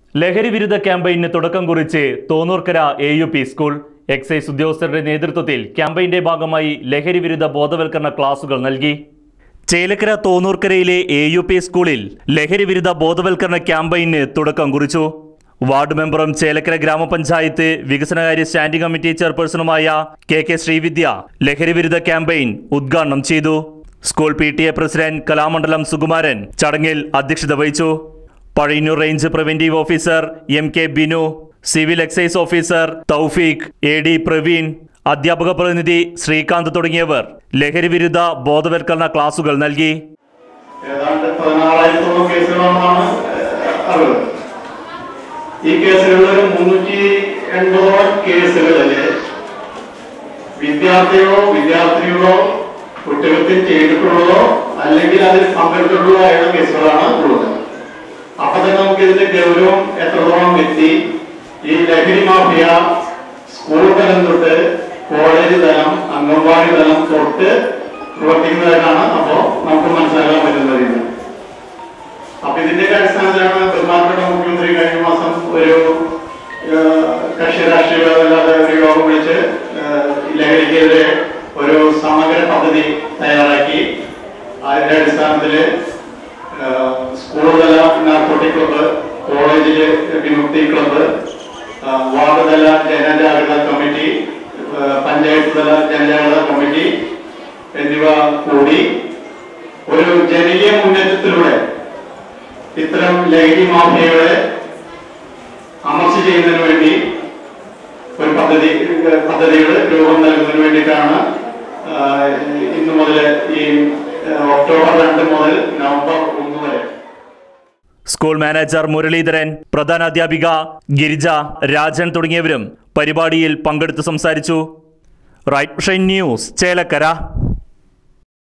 ലഹരി വിരുദ്ധ ക്യാമ്പയിന് തുടക്കം കുറിച്ച് Thonnurkkara A U P school excise ഉദ്യോഗസ്ഥരുടെ നേതൃത്വത്തിൽ ക്യാമ്പയിന്റെ ഭാഗമായി ലഹരി വിരുദ്ധ ബോധവൽക്കരണ ക്ലാസുകൾ നൽകി ചേലക്കര തോന്നൂർക്കരയിലെ എ യു പി സ്കൂളിൽ ലഹരി വിരുദ്ധ ബോധവൽക്കരണ ക്യാമ്പയിന് തുടക്കം കുറിച്ചു വാർഡ് മെമ്പറും ചേലക്കര ഗ്രാമപഞ്ചായത്ത് വികസനകാര്യ സ്റ്റാൻഡിംഗ് കമ്മിറ്റി ചെയർപേഴ്സണുമായ കെ കെ ശ്രീവിദ്യ ലഹരി വിരുദ്ധ ക്യാമ്പയിൻ ഉദ്ഘാടനം ചെയ്തു school P T A president Kalamandalam Sukumaran ചടങ്ങിൽ അധ്യക്ഷത വഹിച്ചു Pazhayannur range preventive officer M K Binu civil excise officer Thoufeeq A D Praveen അധ്യാപക പ്രതിനിധി ശ്രീകാന്ത് തുടങ്ങിയവർ ലഹരി വിരുദ്ധ ബോധവൽക്കരണ ക്ലാസുകൾ നൽകി ഏതാണ്ട് പതിനാറായിരത്തോളം കേസുകളാണെന്നാണ് അറിവ് ഈ കേസുകളിൽ മുന്നൂറ്റി എൺപതോളം കേസുകളില് വിദ്യാർത്ഥികളോ വിദ്യാർത്ഥിനികളോ കുറ്റകൃത്യം ചെയ്തിട്ടുള്ളതോ അല്ലെങ്കിൽ അതിൽ പങ്കെടുത്തിട്ടുള്ളതോ ആയുള്ള കേസുകളാണ് ഉള്ളത് അപ്പൊ തന്നെ നമുക്ക് ഇതിന്റെ ഗൗരവം എത്രത്തോളം എത്തി ഈ ലഹരി മാഫിയ സ്കൂൾ തലം തൊട്ട് കോളേജ് തലം അംഗൻവാടി തലം തൊട്ട് പ്രവർത്തിക്കുന്നതായിട്ടാണ് അപ്പോ നമുക്ക് മനസ്സിലാക്കാൻ പറ്റുന്നത് ഇന്ന് അപ്പൊ ഇതിന്റെ അടിസ്ഥാനത്തിലാണ് ബഹുമാനപ്പെട്ട മുഖ്യമന്ത്രി കഴിഞ്ഞ മാസം ഒരു ഏഹ്, കക്ഷി രാഷ്ട്രീയമല്ലാതെ ഒരു യോഗം വിളിച്ച് ഏഹ്, ഈ ലഹരിക്കെതിരെ ഒരു സമഗ്ര പദ്ധതി തയ്യാറാക്കി അതിന്റെ അടിസ്ഥാനത്തില് ഏഹ്, സ്കൂൾ തല നാർക്കോട്ടിക് ക്ലബ്ബ് കോളേജില് വിമുക്തി ക്ലബ്ബ് ഏഹ്, വാർഡ് തല ജനജാഗ്രത കമ്മിറ്റി ഏഹ്, പഞ്ചായത്ത് തല ജനജാഗ്രത കമ്മിറ്റി എന്നിവ കൂടി ഒരു ജനകീയ മുന്നേറ്റത്തിലൂടെ ഇത്തരം ലഹരി മാഫിയകളെ അമർച്ച ചെയ്യുന്നതിന് വേണ്ടി ഒരു പദ്ധതി പദ്ധതികൾ രൂപം നൽകുന്നതിന് വേണ്ടിയിട്ടാണ് ആ, ഇന്ന് മുതൽ ഈ ആ, ഒക്ടോബർ രണ്ട് മുതൽ നവംബർ ഒന്ന് വരെ സ്കൂൾ മാനേജർ മുരളീധരൻ പ്രധാനാധ്യാപിക ഗിരിജ രാജൻ തുടങ്ങിയവരും പരിപാടിയിൽ പങ്കെടുത്ത് സംസാരിച്ചു റൈറ്റ് ന്യൂസ് ചേലക്കര